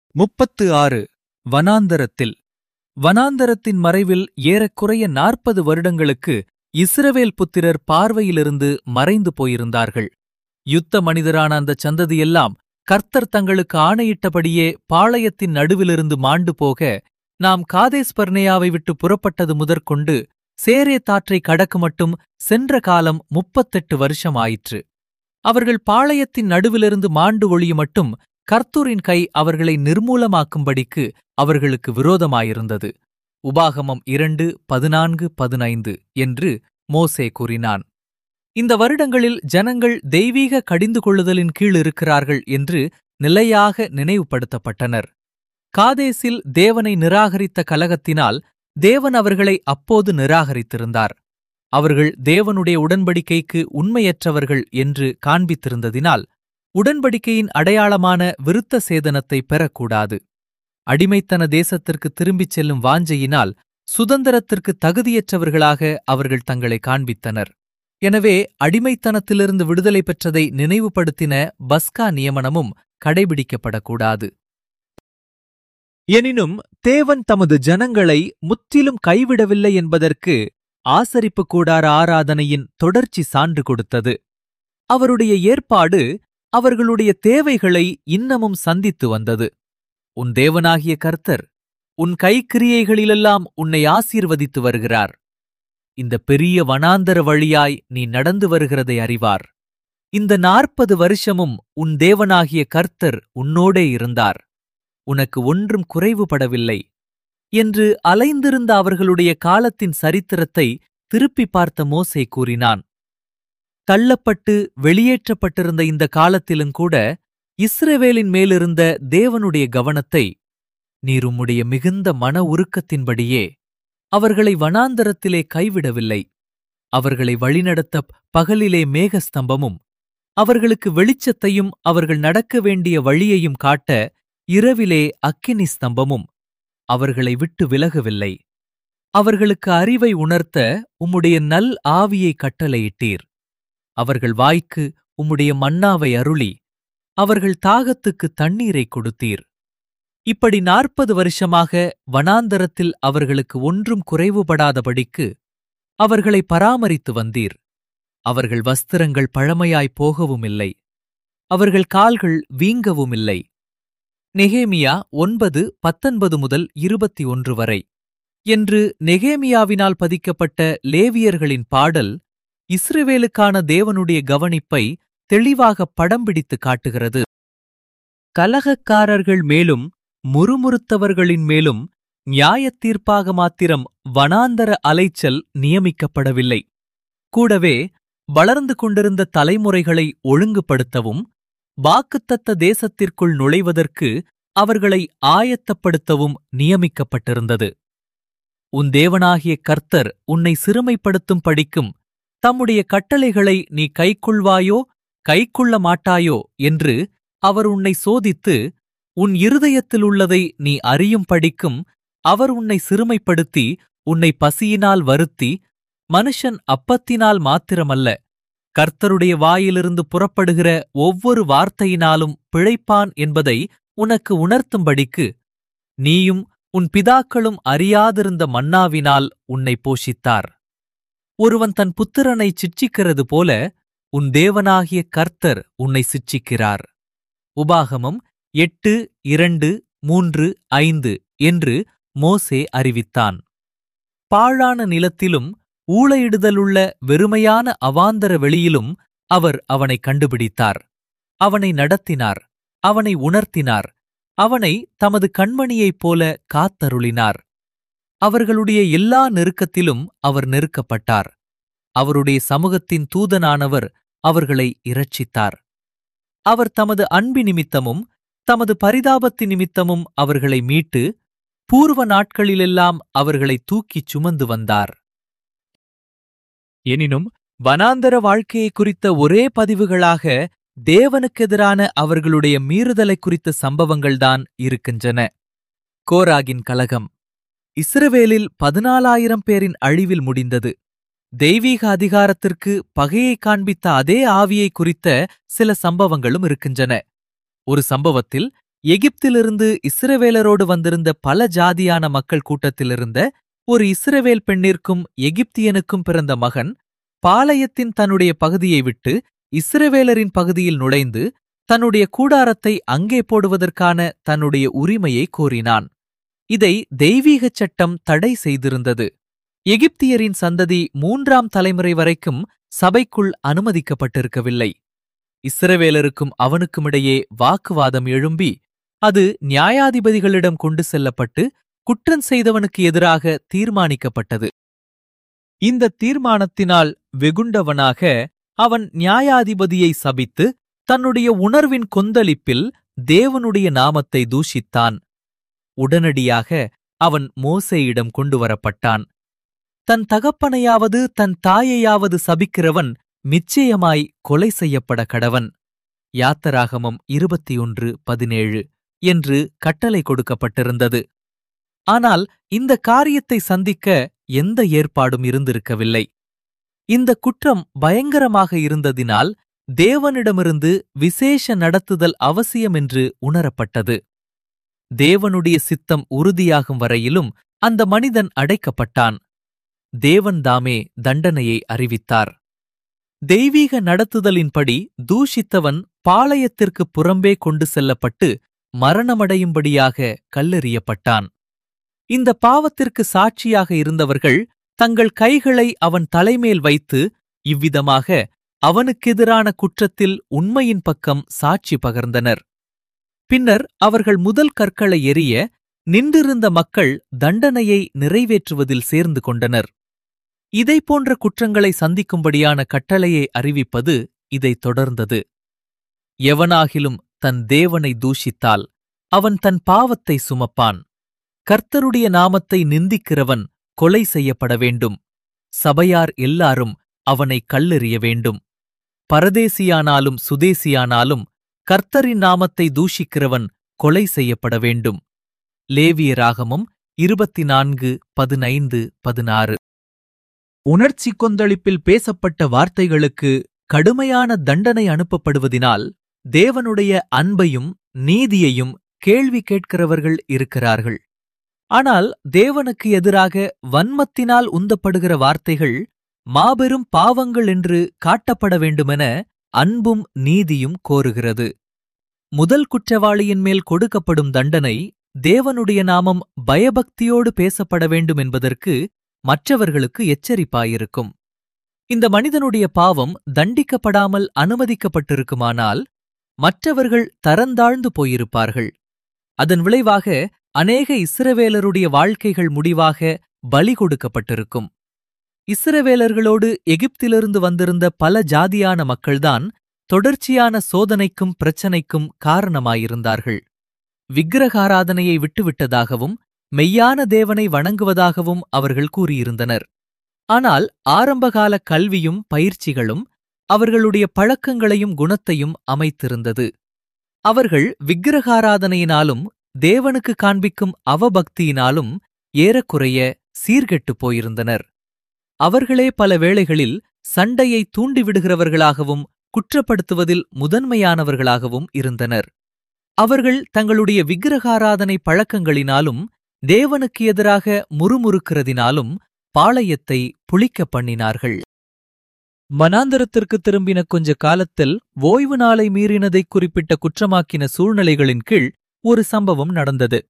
முப்பத்து ஆறு வனாந்தரத்தில் வனாந்தரத்தின் மறைவில் ஏறக்குறைய நாற்பது வருடங்களுக்கு இஸ்ரவேல் புத்திரர் பார்வையிலிருந்து மறைந்து போயிருந்தார்கள் யுத்த மனிதரான அந்த சந்ததியெல்லாம் கர்த்தர் தங்களுக்கு ஆணையிட்டபடியே பாளையத்தின் நடுவிலிருந்து மாண்டு போக நாம் காதேஸ் பர்னேயாவை விட்டு புறப்பட்டது முதற்கொண்டு சேரே தாற்றை கடக்கு மட்டும் சென்ற காலம் முப்பத்தெட்டு வருஷம் ஆயிற்று அவர்கள் பாளையத்தின் நடுவிலிருந்து மாண்டு ஒழிய மட்டும் கர்த்தூரின் கை அவர்களை நிர்மூலமாக்கும்படிக்கு அவர்களுக்கு விரோதமாயிருந்தது உபாகமம் இரண்டு பதினான்கு பதினைந்து என்று மோசே கூறினான் இந்த வருடங்களில் ஜனங்கள் தெய்வீக கடிந்து கொள்ளுதலின் கீழ் இருக்கிறார்கள் என்று நிலையாக நினைவுபடுத்தப்பட்டனர் காதேசில் தேவனை நிராகரித்த கலகத்தினால் தேவன் அவர்களை அப்போது நிராகரித்திருந்தார் அவர்கள் தேவனுடைய உடன்படிக்கைக்கு உண்மையற்றவர்கள் என்று காண்பித்திருந்ததினால் உடன்படிக்கையின் அடையாளமான விருத்த சேதனத்தை பெறக்கூடாது அடிமைத்தன தேசத்திற்கு திரும்பிச் செல்லும் வாஞ்சையினால் சுதந்திரத்திற்கு தகுதியற்றவர்களாக அவர்கள் தங்களை காண்பித்தனர் எனவே அடிமைத்தனத்திலிருந்து விடுதலை பெற்றதை நினைவுபடுத்தின பஸ்கா நியமனமும் கடைபிடிக்கப்படக்கூடாது எனினும் தேவன் தமது ஜனங்களை முற்றிலும் கைவிடவில்லை என்பதற்கு ஆசரிப்பு கூடார ஆராதனையின் தொடர்ச்சி சான்று கொடுத்தது அவருடைய ஏற்பாடு அவர்களுடைய தேவைகளை இன்னமும் சந்தித்து வந்தது உன் தேவனாகிய கர்த்தர் உன் கைக்கிரியைகளிலெல்லாம் உன்னை ஆசீர்வதித்து வருகிறார் இந்த பெரிய வனாந்தர வழியாய் நீ நடந்து வருகிறதை அறிவார் இந்த நாற்பது வருஷமும் உன் தேவனாகிய கர்த்தர் உன்னோடே இருந்தார் உனக்கு ஒன்றும் குறைவுபடவில்லை என்று அலைந்திருந்த அவர்களுடைய காலத்தின் சரித்திரத்தை திருப்பி பார்த்த மோசே கூறினான் தள்ளப்பட்டு வெளியேற்றப்பட்டிருந்த இந்த காலத்திலுங்கூட இஸ்ரவேலின் மேலிருந்த தேவனுடைய கவனத்தை நீர் உம்முடைய மிகுந்த மன உருக்கத்தின்படியே அவர்களை வனாந்தரத்திலே கைவிடவில்லை அவர்களை வழிநடத்த பகலிலே மேகஸ்தம்பமும் அவர்களுக்கு வெளிச்சத்தையும் அவர்கள் நடக்க வேண்டிய வழியையும் காட்ட இரவிலே அக்கினி ஸ்தம்பமும் அவர்களை விட்டு விலகவில்லை அவர்களுக்கு அறிவை உணர்த்த உம்முடைய நல் ஆவியை கட்டளையிட்டீர் அவர்கள் வாய்க்கு உம்முடைய மன்னாவை அருளி அவர்கள் தாகத்துக்கு தண்ணீரை கொடுத்தீர் இப்படி நாற்பது வருஷமாக வனாந்தரத்தில் அவர்களுக்கு ஒன்றும் குறைவுபடாதபடிக்கு அவர்களை பராமரித்து வந்தீர் அவர்கள் வஸ்திரங்கள் பழமையாய் போகவும் இல்லை அவர்கள் கால்கள் வீங்கவும் இல்லை நெகேமியா ஒன்பது பத்தொன்பது முதல் இருபத்தி ஒன்று வரை என்று நெகேமியாவினால் பதிக்கப்பட்ட லேவியர்களின் பாடல் இஸ்ரவேலுக்கான தேவனுடைய கவனிப்பை தெளிவாக படம் பிடித்து காட்டுகிறது கலகக்காரர்கள் மேலும் முறுமுறுத்தவர்களின் மேலும் நியாயத்தீர்ப்பாக மாத்திரம் வனாந்தர அலைச்சல் நியமிக்கப்படவில்லை கூடவே வளர்ந்து கொண்டிருந்த தலைமுறைகளை ஒழுங்குபடுத்தவும் வாக்குத்தத்த தேசத்திற்குள் நுழைவதற்கு அவர்களை ஆயத்தப்படுத்தவும் நியமிக்கப்பட்டிருந்தது உன் தேவனாகிய கர்த்தர் உன்னை சிறுமைப்படுத்தும் படிக்கும் தம்முடைய கட்டளைகளை நீ கைக்கொள்வாயோ கைக்கொள்ள மாட்டாயோ என்று அவர் உன்னை சோதித்து உன் இருதயத்தில் உள்ளதை நீ அறியும் படிக்கும் அவர் உன்னை சிறுமைப்படுத்தி உன்னை பசியினால் வருத்தி மனுஷன் அப்பத்தினால் மாத்திரமல்ல கர்த்தருடைய வாயிலிருந்து புறப்படுகிற ஒவ்வொரு வார்த்தையினாலும் பிழைப்பான் என்பதை உனக்கு உணர்த்தும்படிக்கு நீயும் உன் பிதாக்களும் அறியாதிருந்த மன்னாவினால் உன்னை போஷித்தார் ஒருவன் தன் புத்திரனை சிட்சிக்கிறது போல உன் தேவனாகிய கர்த்தர் உன்னை சிட்சிக்கிறார் உபாகமம் எட்டு இரண்டு மூன்று ஐந்து என்று மோசே அறிவித்தான் பாழான நிலத்திலும் ஊளையிடுதலுள்ள வெறுமையான அவாந்தர வெளியிலும் அவர் அவனை கண்டுபிடித்தார் அவனை நடத்தினார் அவனை உணர்த்தினார் அவனை தமது கண்மணியைப் போல காத்தருளினார் அவர்களுடைய எல்லா நெருக்கத்திலும் அவர் நெருக்கப்பட்டார் அவருடைய சமூகத்தின் தூதனானவர் அவர்களை இரட்சித்தார் அவர் தமது அன்பி நிமித்தமும் தமது பரிதாபத்தி நிமித்தமும் அவர்களை மீட்டு பூர்வ நாட்களிலெல்லாம் அவர்களை தூக்கிச் சுமந்து வந்தார் எனினும் வனாந்தர வாழ்க்கையை குறித்த ஒரே பதிவுகளாக தேவனுக்கெதிரான அவர்களுடைய மீறுதலை குறித்த சம்பவங்கள்தான் இருக்கின்றன கோராகின் கலகம் இஸ்ரவேலில் பதினாலாயிரம் பேரின் அழிவில் முடிந்தது தெய்வீக அதிகாரத்திற்கு பகையை காண்பித்த அதே ஆவியை குறித்த சில சம்பவங்களும் இருக்கின்றன ஒரு சம்பவத்தில் எகிப்திலிருந்து இஸ்ரவேலரோடு வந்திருந்த பல ஜாதியான மக்கள் கூட்டத்திலிருந்த ஒரு இஸ்ரவேல் பெண்ணிற்கும் எகிப்தியனுக்கும் பிறந்த மகன் பாளையத்தின் தன்னுடைய பகுதியை விட்டு இஸ்ரவேலரின் பகுதியில் நுழைந்து தன்னுடைய கூடாரத்தை அங்கே போடுவதற்கான தன்னுடைய உரிமையை கோரினான் இதை தெய்வீகச் சட்டம் தடை செய்திருந்தது எகிப்தியரின் சந்ததி மூன்றாம் தலைமுறை வரைக்கும் சபைக்குள் அனுமதிக்கப்பட்டிருக்கவில்லை இஸ்ரவேலருக்கும் அவனுக்குமிடையே வாக்குவாதம் எழும்பி அது நியாயாதிபதிகளிடம் கொண்டு செல்லப்பட்டு குற்றம் செய்தவனுக்கு எதிராக தீர்மானிக்கப்பட்டது இந்த தீர்மானத்தினால் வெகுண்டவனாக அவன் நியாயாதிபதியை சபித்து தன்னுடைய உணர்வின் கொந்தளிப்பில் தேவனுடைய நாமத்தை தூஷித்தான் உடனடியாக அவன் மோசேயிடம் கொண்டு வரப்பட்டான் தன் தகப்பனையாவது தன் தாயையாவது சபிக்கிறவன் நிச்சயமாய் கொலை செய்யப்பட கடவன் யாத்தராகமம் இருபத்தி ஒன்று பதினேழு என்று கட்டளை கொடுக்கப்பட்டிருந்தது ஆனால் இந்த காரியத்தை சந்திக்க எந்த ஏற்பாடும் இருந்திருக்கவில்லை இந்த குற்றம் பயங்கரமாக இருந்ததினால் தேவனிடமிருந்து விசேஷ நடத்துதல் அவசியம் என்று உணரப்பட்டது தேவனுடைய சித்தம் உறுதியாகும் வரையிலும் அந்த மனிதன் அடைக்கப்பட்டான் தேவன்தாமே தண்டனையை அறிவித்தார் தெய்வீக நடத்துதலின்படி தூஷித்தவன் பாளையத்திற்குப் புறம்பே கொண்டு செல்லப்பட்டு மரணமடையும்படியாக கல்லெறியப்பட்டான் இந்த பாவத்திற்கு சாட்சியாக இருந்தவர்கள் தங்கள் கைகளை அவன் தலைமேல் வைத்து இவ்விதமாக அவனுக்கெதிரான குற்றத்தில் உண்மையின் பக்கம் சாட்சி பகர்ந்தனர் பின்னர் அவர்கள் முதல் கற்களை எறிய நின்றிருந்த மக்கள் தண்டனையை நிறைவேற்றுவதில் சேர்ந்து கொண்டனர் இதைப்போன்ற குற்றங்களை சந்திக்கும்படியான கட்டளையை அறிவிப்பது இதைத் தொடர்ந்தது எவனாகிலும் தன் தேவனை தூஷித்தால் அவன் தன் பாவத்தை சுமப்பான் கர்த்தருடைய நாமத்தை நிந்திக்கிறவன் கொலை செய்யப்பட வேண்டும் சபையார் எல்லாரும் அவனை கல்லெறிய வேண்டும் பரதேசியானாலும் சுதேசியானாலும் கர்த்தரின் நாமத்தை தூஷிக்கிறவன் கொலை செய்யப்பட வேண்டும் லேவியராகமம் இருபத்தி நான்கு பதினைந்து பதினாறு உணர்ச்சி கொந்தளிப்பில் பேசப்பட்ட வார்த்தைகளுக்கு கடுமையான தண்டனை அனுப்பப்படுவதினால் தேவனுடைய அன்பையும் நீதியையும் கேள்வி கேட்கிறவர்கள் இருக்கிறார்கள் ஆனால் தேவனுக்கு எதிராக வன்மத்தினால் உந்தப்படுகிற வார்த்தைகள் மாபெரும் பாவங்கள் என்று காட்டப்பட வேண்டுமென அன்பும் நீதியும் கோருகிறது முதல் குற்றவாளியின் மேல் கொடுக்கப்படும் தண்டனை தேவனுடைய நாமம் பயபக்தியோடு பேசப்பட வேண்டும் என்பதற்கு மற்றவர்களுக்கு எச்சரிப்பாயிருக்கும் இந்த மனிதனுடைய பாவம் தண்டிக்கப்படாமல் அனுமதிக்கப்பட்டிருக்குமானால் மற்றவர்கள் தரந்தாழ்ந்து போயிருப்பார்கள் அதன் விளைவாக அநேக இஸ்ரவேலருடைய வாழ்க்கைகள் முடிவாக பலி கொடுக்கப்பட்டிருக்கும் இஸ்ரவேலர்களோடு எகிப்திலிருந்து வந்திருந்த பல ஜாதியான மக்கள்தான் தொடர்ச்சியான சோதனைக்கும் பிரச்சனைக்கும் காரணமாயிருந்தார்கள் விக்கிரகாராதனையை விட்டுவிட்டதாகவும் மெய்யான தேவனை வணங்குவதாகவும் அவர்கள் கூறியிருந்தனர் ஆனால் ஆரம்பகால கல்வியும் பயிற்சிகளும் அவர்களுடைய பழக்கங்களையும் குணத்தையும் அமைத்திருந்தது அவர்கள் விக்கிரகாராதனையினாலும் தேவனுக்கு காண்பிக்கும் அவபக்தியினாலும் ஏறக்குறைய சீர்கெட்டுப் போயிருந்தனர் அவர்களே பல வேளைகளில் சண்டையை தூண்டிவிடுகிறவர்களாகவும் குற்றப்படுத்துவதில் முதன்மையானவர்களாகவும் இருந்தனர் அவர்கள் தங்களுடைய விக்கிரகாராதனை பழக்கங்களினாலும் தேவனுக்கு எதிராக முறுமுறுக்கிறதினாலும் பாளையத்தை புளிக்கப் பண்ணினார்கள் மனாந்தரத்திற்கு திரும்பின கொஞ்ச காலத்தில் ஓய்வு நாளை மீறினதை குறிப்பிட்ட குற்றமாக்கின சூழ்நிலைகளின் கீழ் ஒரு சம்பவம் நடந்தது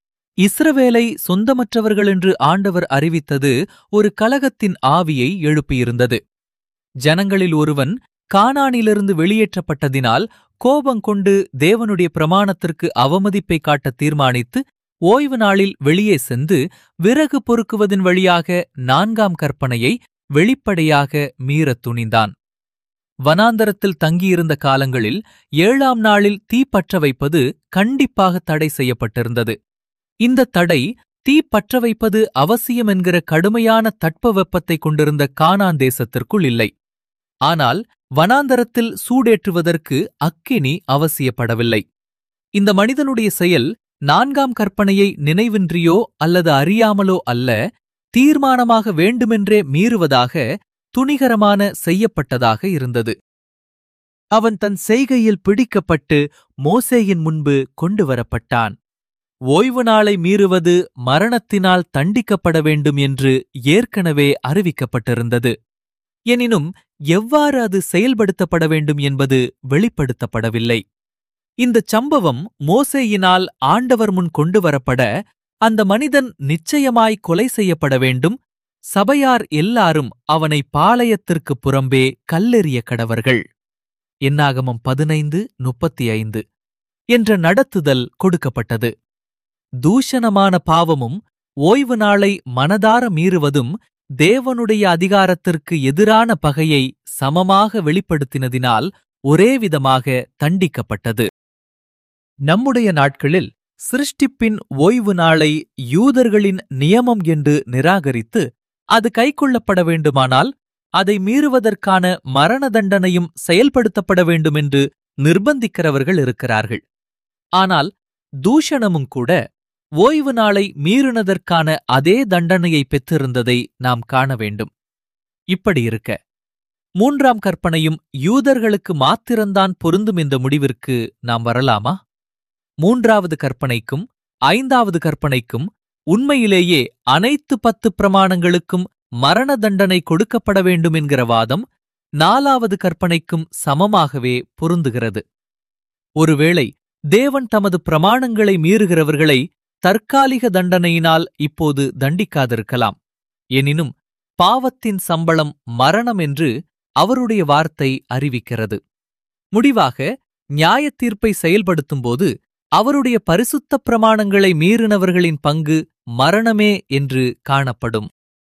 இஸ்ரவேலை சொந்தமற்றவர்கள் என்று ஆண்டவர் அறிவித்தது ஒரு கலகத்தின் ஆவியை எழுப்பியிருந்தது ஜனங்களில் ஒருவன் கானானிலிருந்து வெளியேற்றப்பட்டதினால் கோபங்கொண்டு தேவனுடைய பிரமாணத்திற்கு அவமதிப்பை காட்ட தீர்மானித்து ஓய்வு நாளில் வெளியே சென்று விறகு பொறுக்குவதன் வழியாக நான்காம் கற்பனையை வெளிப்படையாக மீறத் துணிந்தான் வனாந்தரத்தில் தங்கியிருந்த காலங்களில் ஏழாம் நாளில் தீப்பற்ற வைப்பது கண்டிப்பாக தடை செய்யப்பட்டிருந்தது இந்த தடை தீ பற்ற வைப்பது அவசியம் என்கிற கடுமையான தட்பவெப்பத்தை கொண்டிருந்த கானான் தேசத்திற்குள் இல்லை ஆனால் வனாந்தரத்தில் சூடேற்றுவதற்கு அக்கினி அவசியப்படவில்லை இந்த மனிதனுடைய செயல் நான்காம் கற்பனையை நினைவின்றியோ அல்லது அறியாமலோ அல்ல தீர்மானமாக வேண்டுமென்றே மீறுவதாக துணிகரமான செய்யப்பட்டதாக இருந்தது அவன் தன் செய்கையில் பிடிக்கப்பட்டு மோசேயின் முன்பு கொண்டு வரப்பட்டான் ஓய்வு நாளை மீறுவது மரணத்தினால் தண்டிக்கப்பட வேண்டும் என்று ஏற்கனவே அறிவிக்கப்பட்டிருந்தது எனினும் எவ்வாறு அது செயல்படுத்தப்பட வேண்டும் என்பது வெளிப்படுத்தப்படவில்லை இந்தச் சம்பவம் மோசேயினால் ஆண்டவர் முன் கொண்டு வரப்பட அந்த மனிதன் நிச்சயமாய் கொலை செய்யப்பட வேண்டும் சபையார் எல்லாரும் அவனை பாளையத்திற்குப் புறம்பே கல்லெறிய கடவர்கள் என்னாகமம் பதினைந்து முப்பத்தி ஐந்து என்ற நடத்துதல் கொடுக்கப்பட்டது தூஷணமான பாவமும் ஓய்வு நாளை மனதார மீறுவதும் தேவனுடைய அதிகாரத்திற்கு எதிரான பகையை சமமாக வெளிப்படுத்தினதினால் ஒரே விதமாக தண்டிக்கப்பட்டது நம்முடைய நாட்களில் சிருஷ்டிப்பின் ஓய்வு நாளை யூதர்களின் நியமம் என்று நிராகரித்து அது கைக்கொள்ளப்பட வேண்டுமானால் அதை மீறுவதற்கான மரண தண்டனையும் செயல்படுத்தப்பட வேண்டுமென்று நிர்பந்திக்கிறவர்கள் இருக்கிறார்கள் ஆனால் தூஷணமும் கூட ஓய்வு நாளை மீறினதற்கான அதே தண்டனையை பெற்றிருந்ததை நாம் காண வேண்டும் இப்படி இருக்க மூன்றாம் கற்பனையும் யூதர்களுக்கு மாத்திரந்தான் பொருந்தும் இந்த முடிவிற்கு நாம் வரலாமா மூன்றாவது கற்பனைக்கும் ஐந்தாவது கற்பனைக்கும் உண்மையிலேயே அனைத்து பத்து பிரமாணங்களுக்கும் மரண தண்டனை கொடுக்கப்பட வேண்டும் என்கிற வாதம் நாலாவது கற்பனைக்கும் சமமாகவே பொருந்துகிறது ஒருவேளை தேவன் தமது பிரமாணங்களை மீறுகிறவர்களை தற்காலிக தண்டனையினால் இப்போது தண்டிக்காதிருக்கலாம் எனினும் பாவத்தின் சம்பளம் மரணம் என்று அவருடைய வார்த்தை அறிவிக்கிறது முடிவாக நியாயத் தீர்ப்பை செயல்படுத்தும்போது அவருடைய பரிசுத்த பிரமாணங்களை மீறினவர்களின் பங்கு மரணமே என்று காணப்படும்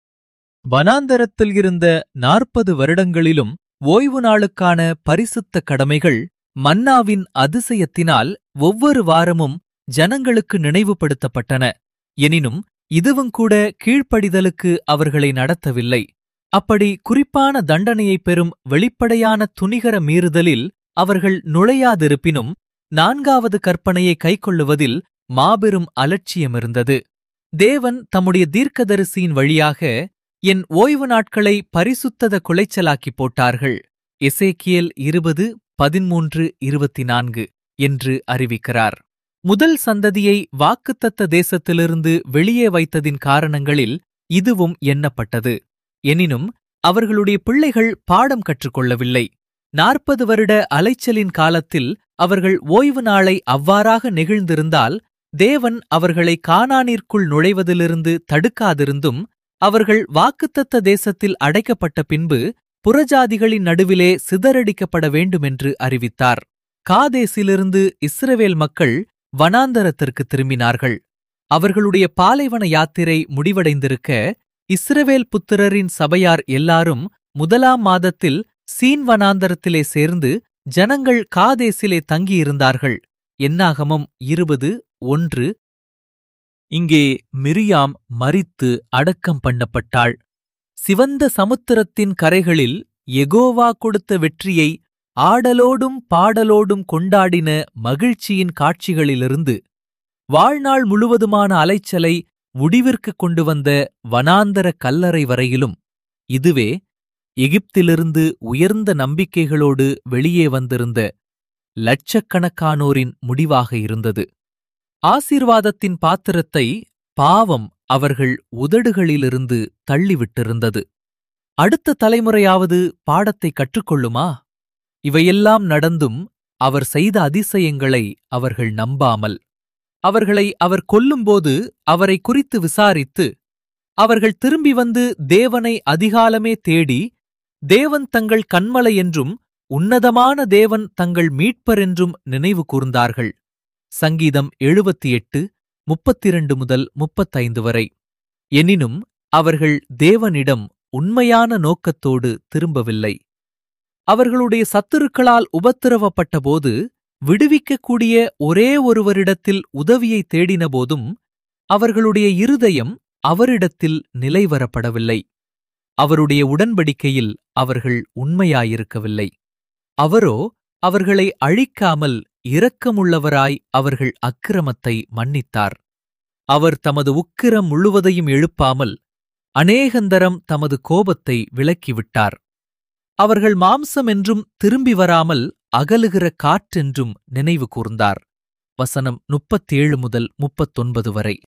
வனாந்தரத்தில் இருந்த நாற்பது வருடங்களிலும் ஓய்வு நாளுக்கான பரிசுத்த கடமைகள் மன்னாவின் அதிசயத்தினால் ஒவ்வொரு வாரமும் ஜனங்களுக்கு நினைவுபடுத்தப்பட்டன எனினும் இதுவும் கூட கீழ்ப்படிதலுக்கு அவர்களை நடத்தவில்லை அப்படி குறிப்பான தண்டனையைப் பெறும் வெளிப்படையான துணிகர மீறுதலில் அவர்கள் நுழையாதிருப்பினும் நான்காவது கற்பனையை கைக்கொள்ளுவதில் மாபெரும் அலட்சியமிருந்தது தேவன் தம்முடைய தீர்க்கதரிசியின் வழியாக என் ஓய்வு நாட்களை பரிசுத்தத குலைச்சலாக்கி போட்டார்கள் எசேக்கியேல் இருபது பதிமூன்று இருபத்தி நான்கு என்று அறிவிக்கிறார் முதல் சந்ததியை வாக்குத்தத்த தேசத்திலிருந்து வெளியே வைத்ததின் காரணங்களில் இதுவும் எண்ணப்பட்டது எனினும் அவர்களுடைய பிள்ளைகள் பாடம் கற்றுக்கொள்ளவில்லை நாற்பது வருட அலைச்சலின் காலத்தில் அவர்கள் ஓய்வு நாளை அவ்வாறாக நெகிழ்ந்திருந்தால் தேவன் அவர்களை கானானிற்குள் நுழைவதிலிருந்து தடுக்காதிருந்தும் அவர்கள் வாக்குத்தத்த தேசத்தில் அடைக்கப்பட்ட பின்பு புறஜாதிகளின் நடுவிலே சிதறடிக்கப்பட வேண்டுமென்று அறிவித்தார் காதேசிலிருந்து இஸ்ரவேல் மக்கள் வனாந்தரத்திற்கு திரும்பினார்கள் அவர்களுடைய பாலைவன யாத்திரை முடிவடைந்திருக்க இஸ்ரவேல் புத்திரரின் சபையார் எல்லாரும் முதலாம் மாதத்தில் சீன் வனாந்தரத்திலே சேர்ந்து ஜனங்கள் காதேசிலே தங்கியிருந்தார்கள் என்னாகமம் இருபது ஒன்று இங்கே மிரியாம் மரித்து அடக்கம் பண்ணப்பட்டாள் சிவந்த சமுத்திரத்தின் கரைகளில் எகோவா கொடுத்த வெற்றியை ஆடலோடும் பாடலோடும் கொண்டாடின மகிழ்ச்சியின் காட்சிகளிலிருந்து வாழ்நாள் முழுவதுமான அலைச்சலை முடிவிற்கு கொண்டு வந்த வனாந்தர கல்லறை வரையிலும் இதுவே எகிப்திலிருந்து உயர்ந்த நம்பிக்கைகளோடு வெளியே வந்திருந்த லட்சக்கணக்கானோரின் முடிவாக இருந்தது ஆசீர்வாதத்தின் பாத்திரத்தை பாவம் அவர்கள் உதடுகளிலிருந்து தள்ளிவிட்டிருந்தது அடுத்த தலைமுறையாவது பாடத்தை கற்றுக்கொள்ளுமா இவையெல்லாம் நடந்தும் அவர் செய்த அதிசயங்களை அவர்கள் நம்பாமல் அவர்களை அவர் கொல்லும்போது அவரை குறித்து விசாரித்து அவர்கள் திரும்பி வந்து தேவனை அதிகாலமே தேடி தேவன் தங்கள் கண்மலை என்றும் உன்னதமான தேவன் தங்கள் மீட்பர் என்றும் நினைவு கூர்ந்தார்கள் சங்கீதம் எழுபத்தி எட்டு முப்பத்திரண்டு முதல் முப்பத்தைந்து வரை எனினும் அவர்கள் தேவனிடம் உண்மையான நோக்கத்தோடு திரும்பவில்லை அவர்களுடைய சத்துருக்களால் உபத்திரவப்பட்டபோது விடுவிக்கக்கூடிய ஒரே ஒருவரிடத்தில் உதவியை தேடினபோதும் அவர்களுடைய இருதயம் அவரிடத்தில் நிலைவரப்படவில்லை அவருடைய உடன்படிக்கையில் அவர்கள் உண்மையாயிருக்கவில்லை அவரோ அவர்களை அழிக்காமல் இரக்கமுள்ளவராய் அவர்கள் அக்கிரமத்தை மன்னித்தார் அவர் தமது உக்கிரம் முழுவதையும் எழுப்பாமல் அநேகந்தரம் தமது கோபத்தை விலக்கிவிட்டார் அவர்கள் மாம்சம் என்றும் திரும்பி வராமல் அகலுகிற காற்றென்றும் நினைவு கூர்ந்தார் வசனம் முப்பத்தேழு முதல் முப்பத்தொன்பது வரை